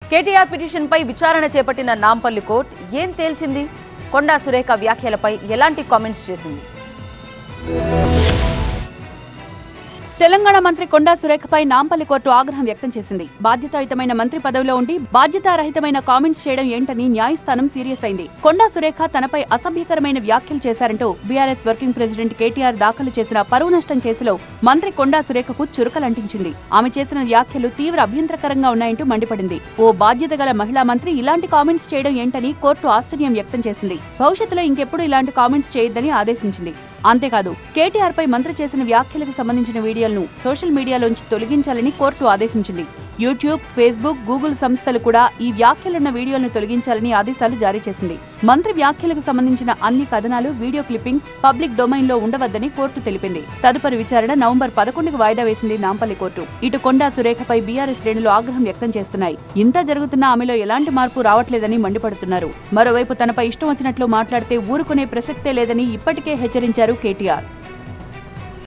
కేటీఆర్ పిటిషన్పై విచారణ చేపట్టిన నాంపల్లి కోర్టు ఏం తేల్చింది కొండా సురేఖ వ్యాఖ్యలపై ఎలాంటి కామెంట్స్ చేసింది తెలంగాణ మంత్రి కొండా సురేఖపై నాంపల్లి కోర్టు ఆగ్రహం వ్యక్తం చేసింది బాధ్యతాయుతమైన మంత్రి పదవిలో ఉండి బాధ్యతారహితమైన కామెంట్స్ చేయడం ఏంటని న్యాయస్థానం సీరియస్ అయింది కొండా సురేఖ తనపై అసభ్యకరమైన వ్యాఖ్యలు చేశారంటూ బీఆర్ఎస్ వర్కింగ్ ప్రెసిడెంట్ కేటీఆర్ దాఖలు చేసిన పరువు నష్టం కేసులో మంత్రి కొండా సురేఖకు చురుకలంటించింది ఆమె చేసిన వ్యాఖ్యలు తీవ్ర అభ్యంతరకరంగా ఉన్నాయంటూ మండిపడింది ఓ బాధ్యత గల మహిళా మంత్రి ఇలాంటి కామెంట్స్ చేయడం ఏంటని కోర్టు ఆశ్చర్యం వ్యక్తం చేసింది భవిష్యత్తులో ఇంకెప్పుడు ఇలాంటి కామెంట్స్ చేయొద్దని ఆదేశించింది అంతేకాదు కేటీఆర్ పై మంత్రి చేసిన వ్యాఖ్యలకు సంబంధించిన వీడియోలను సోషల్ మీడియాలోంచి తొలగించాలని కోర్టు ఆదేశించింది యూట్యూబ్ ఫేస్బుక్ గూగుల్ సంస్థలు కూడా ఈ వ్యాఖ్యలున్న వీడియోలను తొలగించాలని ఆదేశాలు జారీ చేసింది మంత్రి వ్యాఖ్యలకు సంబంధించిన అన్ని కథనాలు వీడియో క్లిప్పింగ్స్ పబ్లిక్ డొమైన్ లో ఉండవద్దని కోర్టు తెలిపింది తదుపరి విచారణ నవంబర్ పదకొండుకు వాయిదా వేసింది నాంపల్లి కోర్టు ఇటు కొండా సురేఖపై బీఆర్ఎస్ శ్రేణులు ఆగ్రహం వ్యక్తం చేస్తున్నాయి ఇంత జరుగుతున్నా ఆమెలో ఎలాంటి మార్పు రావట్లేదని మండిపడుతున్నారు మరోవైపు తనపై ఇష్టం వచ్చినట్లు మాట్లాడితే ఊరుకునే ప్రసక్తే లేదని ఇప్పటికే హెచ్చరించారు కేటీఆర్